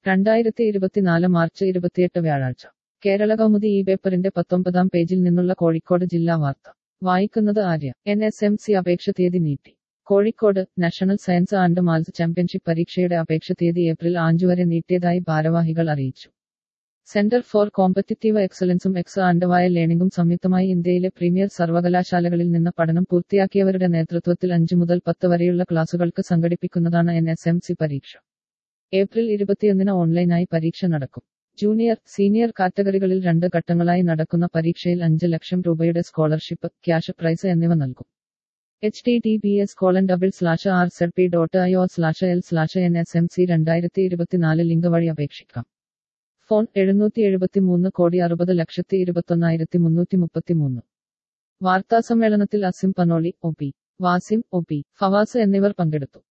രണ്ടായിരത്തി ഇരുപത്തിനാല് മാർച്ച് ഇരുപത്തിയെട്ട് വ്യാഴാഴ്ച കേരള കൗമുദി ഈ പേപ്പറിന്റെ പത്തൊമ്പതാം പേജിൽ നിന്നുള്ള കോഴിക്കോട് ജില്ലാ വാർത്ത വായിക്കുന്നത് Arya N S M C അപേക്ഷ തീയതി നീട്ടി Kozhikode national science and maths championship പരീക്ഷയുടെ അപേക്ഷ തീയതി ഏപ്രിൽ അഞ്ച് വരെ നീട്ടിയതായി ഭാരവാഹികൾ അറിയിച്ചു സെന്റർ ഫോർ കോമ്പറ്റിറ്റീവ് എക്സലൻസും എക്സ് ആൻഡ് വയൽ ലേണിംഗും സംയുക്തമായി ഇന്ത്യയിലെ പ്രീമിയർ സർവകലാശാലകളിൽ നിന്ന് പഠനം പൂർത്തിയാക്കിയവരുടെ നേതൃത്വത്തിൽ അഞ്ച് മുതൽ പത്ത് വരെയുള്ള ക്ലാസുകൾക്ക് സംഘടിപ്പിക്കുന്നതാണ് എൻ എസ് എം സി പരീക്ഷ ഏപ്രിൽ ഇരുപത്തിയൊന്നിന് ഓൺലൈനായി പരീക്ഷ നടക്കും ജൂനിയർ സീനിയർ കാറ്റഗറികളിൽ രണ്ട് ഘട്ടങ്ങളായി നടക്കുന്ന പരീക്ഷയിൽ അഞ്ച് ലക്ഷം രൂപയുടെ സ്കോളർഷിപ്പ് ക്യാഷ് പ്രൈസ് എന്നിവ നൽകും H T T P S colon double slash R Z P dot I O slash L slash N S M C രണ്ടായിരത്തി ഇരുപത്തിനാല് ലിങ്ക് വഴി അപേക്ഷിക്കാം ഫോൺ എഴുന്നൂറ്റി എഴുപത്തി മൂന്ന് കോടി അറുപത് ലക്ഷത്തി ഇരുപത്തൊന്നായിരത്തി മുന്നൂറ്റി മുപ്പത്തി മൂന്ന് വാർത്താസമ്മേളനത്തിൽ Asim Panoli O P Wasim O P Fawaz എന്നിവർ പങ്കെടുത്തു